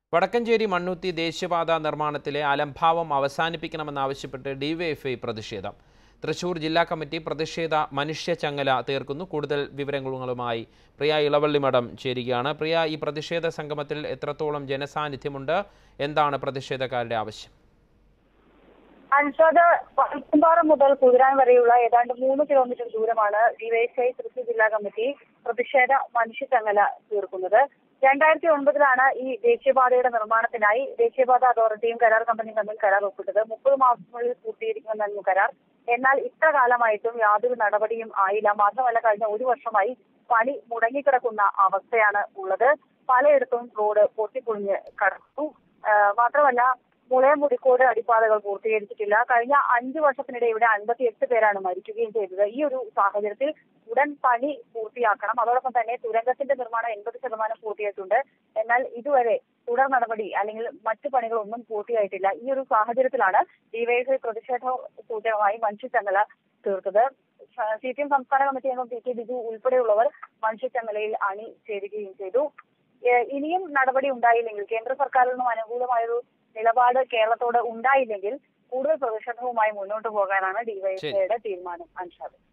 വടക്കഞ്ചേരി മണ്ണുത്തി ദേശീയപാത നിർമ്മാണത്തിലെ അലംഭാവം അവസാനിപ്പിക്കണമെന്നാവശ്യപ്പെട്ട് ഡിവൈഎഫ്ഐ പ്രതിഷേധം തൃശൂർ ജില്ലാ കമ്മിറ്റി പ്രതിഷേധ മനുഷ്യ ചങ്ങല തീർക്കുന്നു കൂടുതൽ വിവരങ്ങളുമായി പ്രിയ ഇളവള്ളിമഠം ചേരുകയാണ് പ്രിയ ഈ പ്രതിഷേധ സംഗമത്തിൽ എത്രത്തോളം ജനസാന്നിധ്യമുണ്ട് എന്താണ് പ്രതിഷേധക്കാരുടെ ആവശ്യം അൻഷാദ് പൽക്കുംപാറ മുതൽ കുതിരാൻ വരെയുള്ള ഏതാണ്ട് മൂന്ന് കിലോമീറ്റർ ദൂരമാണ് ഡിവൈഎസ്ഐ തൃശൂർ ജില്ലാ കമ്മിറ്റി പ്രതിഷേധ മനുഷ്യചങ്ങല തീർക്കുന്നത് രണ്ടായിരത്തി ഒൻപതിലാണ് ഈ ദേശീയപാതയുടെ നിർമ്മാണത്തിനായി ദേശീയപാത അതോറിറ്റിയും കരാർ കമ്പനിയും തമ്മിൽ കരാർ ഒപ്പിട്ടത് മുപ്പത് മാസത്തിനുള്ളിൽ പൂർത്തീകരിക്കുമെന്നായിരുന്നു കരാർ എന്നാൽ ഇത്ര കാലമായിട്ടും യാതൊരു നടപടിയും ആയില്ല മാത്രമല്ല കഴിഞ്ഞ ഒരു വർഷമായി പണി മുടങ്ങിക്കിടക്കുന്ന അവസ്ഥയാണ് ഉള്ളത് പലയിടത്തും റോഡ് പൊട്ടിപ്പൊളിഞ്ഞ് കടന്നു ആ, മാത്രമല്ല മുളയം മുടിക്കോട് അടിപ്പാതകൾ പൂർത്തീകരിച്ചിട്ടില്ല കഴിഞ്ഞ അഞ്ചു വർഷത്തിനിടെ ഇവിടെ അൻപത്തി എട്ട് പേരാണ് മരിക്കുകയും ചെയ്തത് ഈ ഒരു സാഹചര്യത്തിൽ ഉടൻ പണി പൂർത്തിയാക്കണം അതോടൊപ്പം തന്നെ തുരങ്കത്തിന്റെ നിർമ്മാണം എൺപത് ശതമാനം പൂർത്തിയായിട്ടുണ്ട് എന്നാൽ ഇതുവരെ തുടർ നടപടി അല്ലെങ്കിൽ മറ്റു പണികളൊന്നും പൂർത്തിയായിട്ടില്ല ഈ ഒരു സാഹചര്യത്തിലാണ് ഡിവൈഎഫ്ഐ പ്രതിഷേധ സൂചകമായി മനുഷ്യച്ചങ്ങല തീർത്തത് സി പി എം സംസ്ഥാന കമ്മിറ്റി അംഗം പി കെ ബിജു ഉൾപ്പെടെയുള്ളവർ മനുഷ്യച്ചങ്ങലയിൽ അണി ചേരുകയും ചെയ്തു ഏഹ് ഇനിയും നടപടി ഉണ്ടായില്ലെങ്കിൽ കേന്ദ്ര സർക്കാരിൽ നിന്നും അനുകൂലമായൊരു നിലപാട് കേരളത്തോട് ഉണ്ടായില്ലെങ്കിൽ കൂടുതൽ പ്രതിഷേധവുമായി മുന്നോട്ട് പോകാനാണ് ഡിവൈഎഫ്ഐയുടെ തീരുമാനം അൻഷാദ്